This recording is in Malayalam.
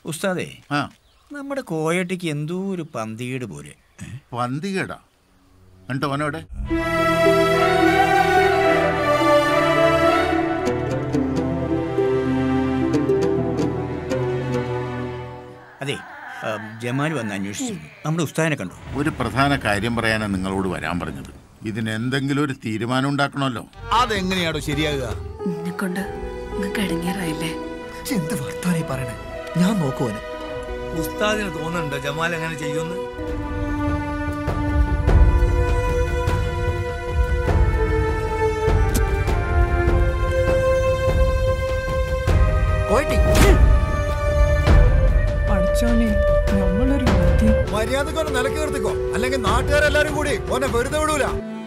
ഉസ്താദേ ആ നമ്മുടെ കോയട്ടിക്ക് എന്തോ ഒരു പന്തികേട് പോലെ പന്തികേടാ എന്നിട്ട് ഓനോടെ അതെ ആ, ജമാൽ വന്ന് അന്വേഷിച്ചിരുന്നു നമ്മുടെ ഉസ്താദിനെ കണ്ടു ഒരു പ്രധാന കാര്യം പറയാനാണ് നിങ്ങളോട് വരാൻ പറഞ്ഞത് ഇതിന് എന്തെങ്കിലും ഒരു തീരുമാനം ഉണ്ടാക്കണമല്ലോ അതെങ്ങനെയാണോ ശരിയാകുക എന്നെ കൊണ്ട് നിങ്ങൾക്ക് ഇടങ്ങേറായില്ലേ എന്ത് വർത്താനായി പറയണേ ഞാൻ നോക്കുവന് ഉസ്താദിന് തോന്നുന്നുണ്ടോ ജമാൽ അങ്ങനെ ചെയ്യുമെന്ന് കോയട്ടി പഠിച്ചോനെ നമ്മളൊരു ബുദ്ധി മര്യാദക്ക് ഒന്ന് നിലക്ക് നിർത്തിക്കോ അല്ലെങ്കിൽ നാട്ടുകാരെല്ലാരും കൂടി ഓനെ വെറുതെ വിടൂല